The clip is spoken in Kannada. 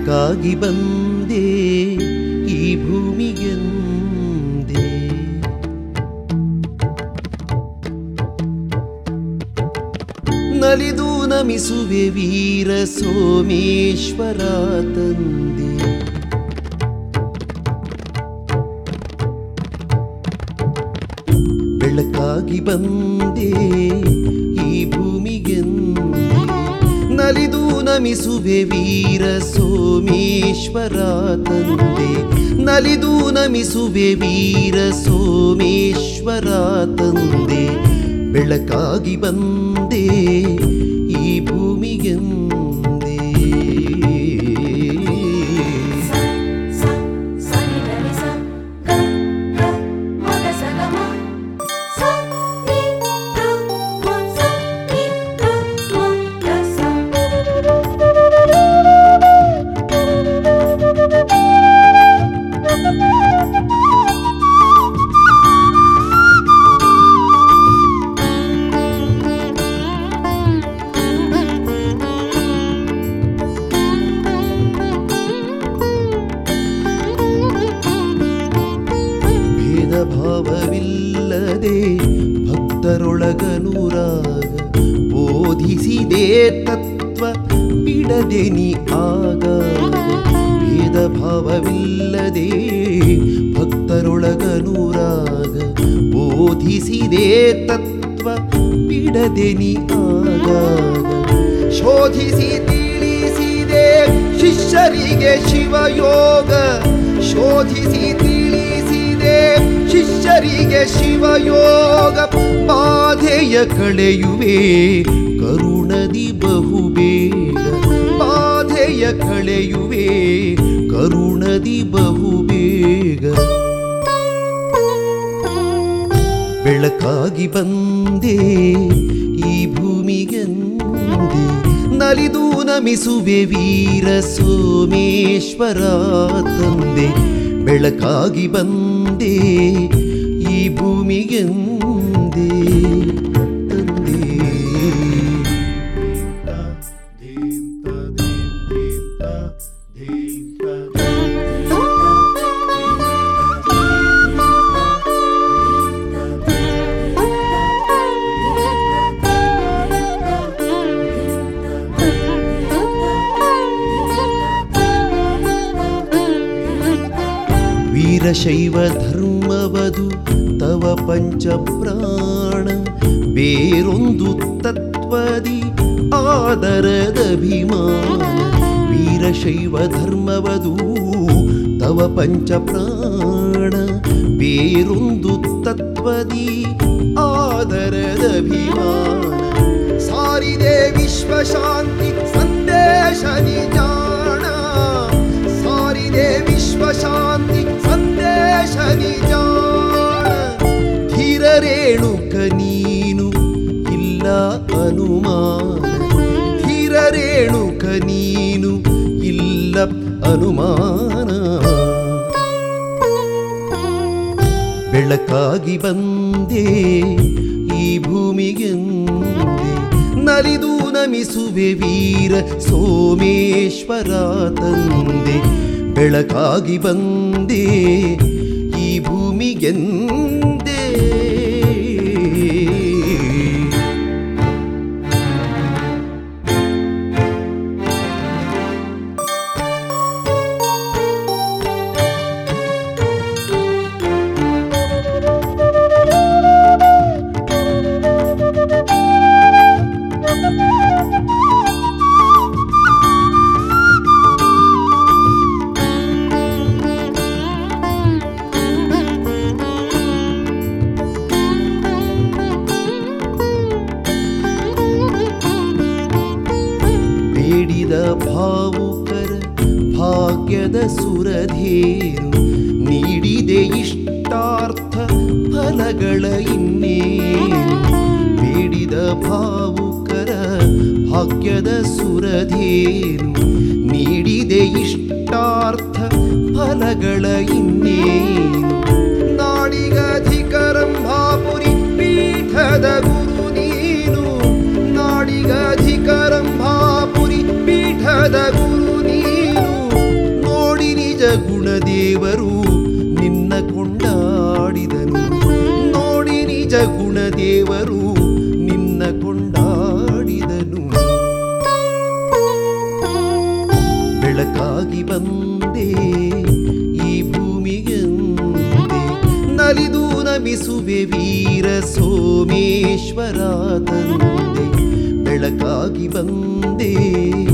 ಬೆಳಕಾಗಿ ಬಂದೆ ಈ ಭೂಮಿಗೆಂದೇ ನಲಿದು ನಮಿಸುವೆ ವೀರ ಸೋಮೇಶ್ವರ ತಂದೆ ಬೆಳಕಾಗಿ ಬಂದೆ ಈ ಭೂಮಿಗೆಂದೆ ನಲಿದು ನಮಿಸುವೆ ವೀರ ಸೋಮೇಶ್ವರ ತಂದೆ ನಲಿದು ನಮಿಸುವೆ ವೀರ ಸೋಮೇಶ್ವರ ತಂದೆ ಬೆಳಕಾಗಿ ಬಂದೆ ಈ ಭೂಮಿಗೆಂದೇ ಸ ಸನಿ ಧನಿ ಸ ಗ ಗ ಮಗ ಸ ಗ ಮ ಸ ನಿ ಗ ಮ ಸ ನಿ ಗ ಮ ಗ ಸ ಭೇದ ಭಾವವಿಲ್ಲದೆ ಭಕ್ತರೊಳಗನುರಾಗ ಬೋಧಿಸಿದೆ ತತ್ವ ಬಿಡದೆ ನೀ ಆಗ ಭೇದ ಭಾವವಿಲ್ಲದೆ ಭಕ್ತರೊಳಗನುರಾಗ ಬೋಧಿಸಿದೆ ತತ್ವ ಬಿಡದೆ ನೀ ಆಗ ಶೋಧಿಸಿ ತಿಳಿಸಿದೆ ಶಿಷ್ಯರಿಗೆ ಶಿವಯೋಗ ಶೋಧಿಸಿ ತಿಳಿಸಿದೆ ಶಿಷ್ಯರಿಗೆ ಶಿವಯೋಗ ಬಾಧೆಯ ಕಳೆಯುವೆ ಕರುಣದಿ ಬಹುಬೇಗ ಬಾಧೆಯ ಕಳೆಯುವೆ ಕರುಣದಿ ಬಹುಬೇಗ ಬೆಳಕಾಗಿ ಬಂದೆ ಈ ಭೂಮಿಗೆಂದೆ ನಲಿದು ನಮಿಸುವೆ ವೀರ ಸೋಮೇಶ್ವರ ತಂದೆ ಬೆಳಕಾಗಿ ಬಂದೆ ಈ ಭೂಮಿಗೆಂದೆ ತಂದೆ ವೀರಶೈವ ಧರ್ಮವದು ತವ ಪಂಚ ಪ್ರಾಣ ಬೇರೊಂದು ತತ್ವದಿ ಆದರದಭಿಮಾನ ವೀರಶೈವ ಧರ್ಮವದು ತವ ಪಂಚ ಪ್ರಾಣ ಬೇರೊಂದು ತತ್ವದಿ ಆದರದಭಿಮಾನ ಸಾರಿದೆ ವಿಶ್ವಶಾಂತಿ ಸಂದೇಶ ನಿಜಾಣ ಸಾರಿದೆ ವಿಶ್ವಶಾಂತಿ ಸಂದೇಶ ನಿಜಾಣ ಧೀರ ರೇಣುಕ ನೀನು ಇಲ್ಲ ಅನುಮಾನ ಧೀರ ರೇಣುಕ ನೀನು ಇಲ್ಲ ಅನುಮಾನ ಬೆಳಕಾಗಿ ಬಂದೆ ಈ ಭೂಮಿಗೆಂದೆ ನಲಿದು ನಮಿಸುವೆ ವೀರ ಸೋಮೇಶ್ವರ ತಂದೆ ಬೆಳಕಾಗಿ ಬಂದೆ ಈ ಭೂಮಿಗೆಂದೆ ಬೇಡಿದ ಭಾವುಕರ ಭಾಗ್ಯದ ಸುರಧೇನು ನೀಡಿದೆ ಇಷ್ಟಾರ್ಥ ಫಲಗಳ ಇನ್ನೇನು ಬೇಡಿದ ಭಾವುಕರ ಭಾಗ್ಯದ ಸುರಧೇನು ನೀಡಿದೆ ಇಷ್ಟಾರ್ಥ ಫಲಗಳ ಇನ್ನೇನು ನಾಡಿಗಧಿಕರಂಭಾಪುರಿ ಪೀಠದ ಗುರು ನೀನು ನಾಡಿಗಧಿಕರಂಭಾಪುರಿ ಪೀಠದ ಗುರು ನೀನು ದೇವರು ನಿನ್ನ ಕೊಂಡಾಡಿದನು ನೋಡಿ ನಿಜ ಗುಣ ದೇವರು ನಿನ್ನ ಕೊಂಡಾಡಿದನು ಬೆಳಕಾಗಿ ಬಂದೆ ಈ ಭೂಮಿಗೆಂದೆ ನಲಿದು ನಮಿಸುವೆ ವೀರ ಸೋಮೇಶ್ವರ ತಂದೆ ಬೆಳಕಾಗಿ ಬಂದೆ